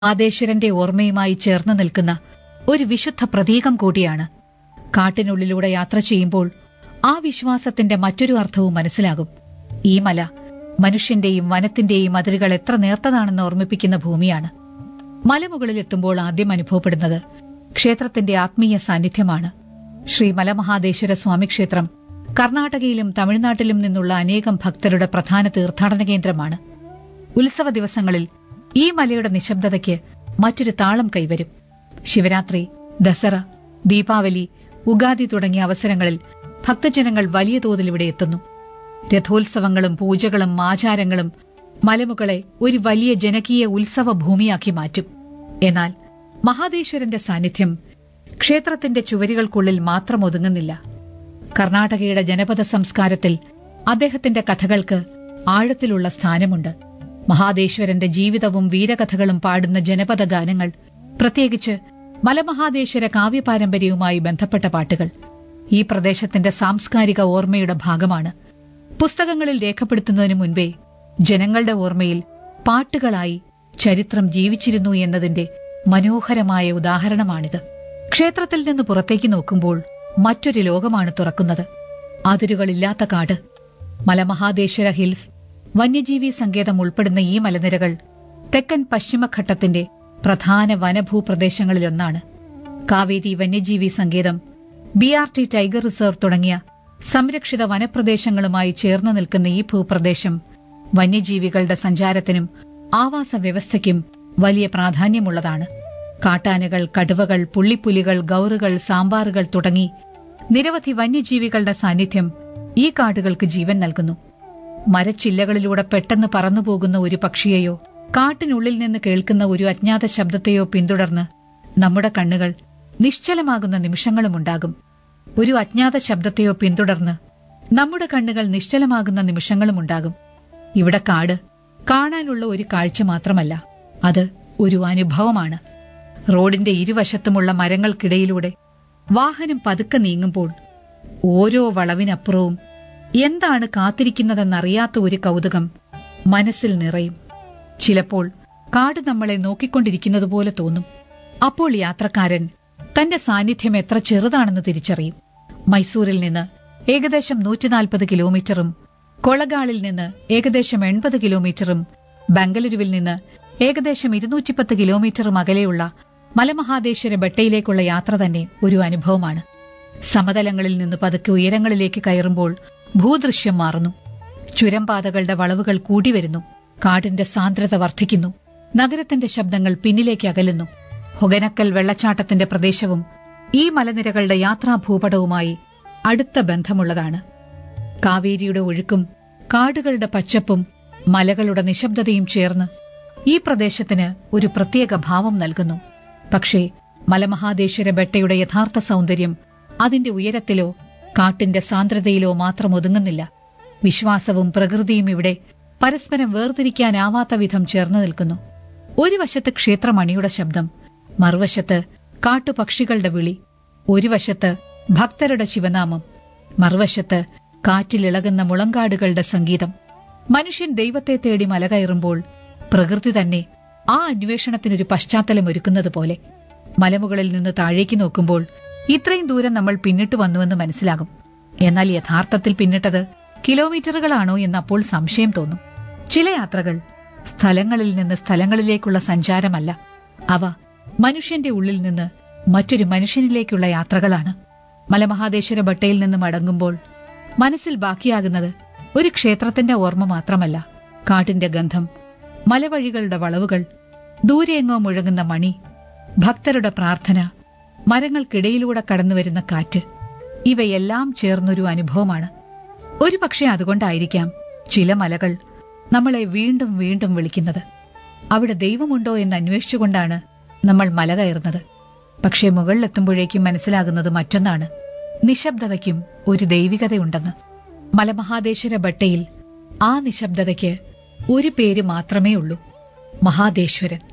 ആദേശ്വരന്റെ ഓർമ്മയുമായി ചേർന്ന് നിൽക്കുന്ന ഒരു വിശുദ്ധ പ്രതീകം കൂടിയാണ് കാട്ടിനുള്ളിലൂടെ യാത്ര ചെയ്യുമ്പോൾ ആ വിശ്വാസത്തിന്റെ മറ്റൊരു അർത്ഥവും മനസ്സിലാകും ഈ മല മനുഷ്യന്റെയും വനത്തിന്റെയും അതിരുകൾ എത്ര നേർത്തതാണെന്ന് ഓർമ്മിപ്പിക്കുന്ന ഭൂമിയാണ് മലമുകളിലെത്തുമ്പോൾ ആദ്യം അനുഭവപ്പെടുന്നത് ക്ഷേത്രത്തിന്റെ ആത്മീയ സാന്നിധ്യമാണ് ശ്രീ മലമഹാദേശ്വര സ്വാമി ക്ഷേത്രം കർണാടകയിലും തമിഴ്നാട്ടിലും നിന്നുള്ള അനേകം ഭക്തരുടെ പ്രധാന തീർത്ഥാടന കേന്ദ്രമാണ് ഉത്സവ ദിവസങ്ങളിൽ ഈ മലയുടെ നിശബ്ദതയ്ക്ക് മറ്റൊരു താളം കൈവരും ശിവരാത്രി ദസറ ദീപാവലി ഉഗാദി തുടങ്ങിയ അവസരങ്ങളിൽ ഭക്തജനങ്ങൾ വലിയ തോതിൽ ഇവിടെ എത്തുന്നു രഥോത്സവങ്ങളും പൂജകളും ആചാരങ്ങളും മലമുകളെ ഒരു വലിയ ജനകീയ ഉത്സവ ഭൂമിയാക്കി മാറ്റും എന്നാൽ മഹാദേശ്വരന്റെ സാന്നിധ്യം ക്ഷേത്രത്തിന്റെ ചുവരുകൾക്കുള്ളിൽ മാത്രം ഒതുങ്ങുന്നില്ല കർണാടകയുടെ ജനപദ സംസ്കാരത്തിൽ അദ്ദേഹത്തിന്റെ കഥകൾക്ക് ആഴത്തിലുള്ള സ്ഥാനമുണ്ട് മഹാദേശ്വരന്റെ ജീവിതവും വീരകഥകളും പാടുന്ന ജനപദ ഗാനങ്ങൾ പ്രത്യേകിച്ച് മലമഹാദേശ്വര കാവ്യപാരമ്പര്യവുമായി ബന്ധപ്പെട്ട പാട്ടുകൾ ഈ പ്രദേശത്തിന്റെ സാംസ്കാരിക ഓർമ്മയുടെ ഭാഗമാണ് പുസ്തകങ്ങളിൽ രേഖപ്പെടുത്തുന്നതിനു മുൻപേ ജനങ്ങളുടെ ഓർമ്മയിൽ പാട്ടുകളായി ചരിത്രം ജീവിച്ചിരുന്നു എന്നതിന്റെ മനോഹരമായ ഉദാഹരണമാണിത് ക്ഷേത്രത്തിൽ നിന്ന് പുറത്തേക്ക് നോക്കുമ്പോൾ മറ്റൊരു ലോകമാണ് തുറക്കുന്നത് അതിരുകളില്ലാത്ത കാട് മലമഹാദേശ്വര ഹിൽസ് വന്യജീവി സങ്കേതം ഉൾപ്പെടുന്ന ഈ മലനിരകൾ തെക്കൻ പശ്ചിമഘട്ടത്തിന്റെ പ്രധാന വനഭൂപ്രദേശങ്ങളിലൊന്നാണ് കാവേരി വന്യജീവി സങ്കേതം B R T tiger reserve തുടങ്ങിയ സംരക്ഷിത വനപ്രദേശങ്ങളുമായി ചേർന്ന് നിൽക്കുന്ന ഈ ഭൂപ്രദേശം വന്യജീവികളുടെ സഞ്ചാരത്തിനും ആവാസ വ്യവസ്ഥയ്ക്കും വലിയ പ്രാധാന്യമുള്ളതാണ് കാട്ടാനകൾ കടുവകൾ പുള്ളിപ്പുലികൾ ഗൌറുകൾ സാമ്പാറുകൾ തുടങ്ങി നിരവധി വന്യജീവികളുടെ സാന്നിധ്യം ഈ കാടുകൾക്ക് ജീവൻ നൽകുന്നു മരച്ചില്ലകളിലൂടെ പെട്ടെന്ന് പറന്നുപോകുന്ന ഒരു പക്ഷിയെയോ കാട്ടിനുള്ളിൽ നിന്ന് കേൾക്കുന്ന ഒരു അജ്ഞാത ശബ്ദത്തെയോ പിന്തുടർന്ന് നമ്മുടെ കണ്ണുകൾ നിശ്ചലമാകുന്ന നിമിഷങ്ങളുമുണ്ടാകും ഒരു അജ്ഞാത ശബ്ദത്തെയോ പിന്തുടർന്ന് നമ്മുടെ കണ്ണുകൾ നിശ്ചലമാകുന്ന നിമിഷങ്ങളുമുണ്ടാകും ഇവിടെ കാട് കാണാനുള്ള ഒരു കാഴ്ച മാത്രമല്ല അത് ഒരു അനുഭവമാണ് റോഡിന്റെ ഇരുവശത്തുമുള്ള മരങ്ങൾക്കിടയിലൂടെ വാഹനം പതുക്കെ നീങ്ങുമ്പോൾ ഓരോ വളവിനപ്പുറവും എന്താണ് കാത്തിരിക്കുന്നതെന്നറിയാത്ത ഒരു കൗതുകം മനസ്സിൽ നിറയും ചിലപ്പോൾ കാട് നമ്മളെ നോക്കിക്കൊണ്ടിരിക്കുന്നതുപോലെ തോന്നും അപ്പോൾ യാത്രക്കാരൻ തന്റെ സാന്നിധ്യം എത്ര ചെറുതാണെന്ന് തിരിച്ചറിയും മൈസൂരിൽ നിന്ന് ഏകദേശം നൂറ്റിനാൽപ്പത് കിലോമീറ്ററും കൊളഗാളിൽ നിന്ന് ഏകദേശം എൺപത് കിലോമീറ്ററും ബംഗളൂരുവിൽ നിന്ന് ഏകദേശം ഇരുന്നൂറ്റിപ്പത്ത് കിലോമീറ്ററും അകലെയുള്ള മലമഹാദേശ്വര ബെട്ടയിലേക്കുള്ള യാത്ര തന്നെ ഒരു അനുഭവമാണ് സമതലങ്ങളിൽ നിന്ന് പതുക്കെ ഉയരങ്ങളിലേക്ക് കയറുമ്പോൾ ഭൂദൃശ്യം മാറുന്നു ചുരംപാതകളുടെ വളവുകൾ കൂടി വരുന്നു കാടിന്റെ സാന്ദ്രത വർദ്ധിക്കുന്നു നഗരത്തിന്റെ ശബ്ദങ്ങൾ പിന്നിലേക്ക് അകലുന്നു ഹൊഗനക്കൽ വെള്ളച്ചാട്ടത്തിന്റെ പ്രദേശവും ഈ മലനിരകളുടെ യാത്രാഭൂപടവുമായി അടുത്ത ബന്ധമുള്ളതാണ് കാവേരിയുടെ ഒഴുക്കും കാടുകളുടെ പച്ചപ്പും മലകളുടെ നിശബ്ദതയും ചേർന്ന് ഈ പ്രദേശത്തിന് ഒരു പ്രത്യേക ഭാവം നൽകുന്നു പക്ഷേ മലമഹാദേശ്വര ബെട്ടയുടെ യഥാർത്ഥ സൗന്ദര്യം അതിന്റെ ഉയരത്തിലോ കാട്ടിന്റെ സാന്ദ്രതയിലോ മാത്രം ഒതുങ്ങുന്നില്ല വിശ്വാസവും പ്രകൃതിയും ഇവിടെ പരസ്പരം വേർതിരിക്കാനാവാത്ത വിധം ചേർന്ന് നിൽക്കുന്നു ഒരു വശത്ത് ക്ഷേത്രമണിയുടെ ശബ്ദം മറുവശത്ത് കാട്ടുപക്ഷികളുടെ വിളി ഒരു വശത്ത് ഭക്തരുടെ ശിവനാമം മറുവശത്ത് കാറ്റിലിളകുന്ന മുളങ്കാടുകളുടെ സംഗീതം മനുഷ്യൻ ദൈവത്തെ തേടി മല കയറുമ്പോൾ പ്രകൃതി തന്നെ ആ അന്വേഷണത്തിനൊരു പശ്ചാത്തലം ഒരുക്കുന്നത് പോലെ മലമുകളിൽ നിന്ന് താഴേക്ക് നോക്കുമ്പോൾ ഇത്രയും ദൂരം നമ്മൾ പിന്നിട്ട് വന്നുവെന്ന് മനസ്സിലാകും എന്നാൽ യഥാർത്ഥത്തിൽ പിന്നിട്ടത് കിലോമീറ്ററുകളാണോ എന്ന് അപ്പോൾ സംശയം തോന്നും ചില യാത്രകൾ സ്ഥലങ്ങളിൽ നിന്ന് സ്ഥലങ്ങളിലേക്കുള്ള സഞ്ചാരമല്ല അവ മനുഷ്യന്റെ ഉള്ളിൽ നിന്ന് മറ്റൊരു മനുഷ്യനിലേക്കുള്ള യാത്രകളാണ് മലമഹാദേശ്വര ഭട്ടയിൽ നിന്ന് മടങ്ങുമ്പോൾ മനസ്സിൽ ബാക്കിയാകുന്നത് ഒരു ക്ഷേത്രത്തിന്റെ ഓർമ്മ മാത്രമല്ല കാട്ടിന്റെ ഗന്ധം മലവഴികളുടെ വളവുകൾ ദൂരെയെങ്ങോ മുഴങ്ങുന്ന മണി ഭക്തരുടെ പ്രാർത്ഥന മരങ്ങൾക്കിടയിലൂടെ കടന്നുവരുന്ന കാറ്റ് ഇവയെല്ലാം ചേർന്നൊരു അനുഭവമാണ് ഒരുപക്ഷെ അതുകൊണ്ടായിരിക്കാം ചില മലകൾ നമ്മളെ വീണ്ടും വീണ്ടും വിളിക്കുന്നത് അവിടെ ദൈവമുണ്ടോ എന്ന് അന്വേഷിച്ചുകൊണ്ടാണ് നമ്മൾ മല കയറുന്നത് പക്ഷേ മുകളിലെത്തുമ്പോഴേക്കും മനസ്സിലാകുന്നത് മറ്റൊന്നാണ് നിശബ്ദതയ്ക്കും ഒരു ദൈവികതയുണ്ടെന്ന് മലമഹാദേശ്വര ഭട്ടയിൽ ആ നിശബ്ദതയ്ക്ക് ഒരു പേര് മാത്രമേ ഉള്ളൂ മഹാദേശ്വരൻ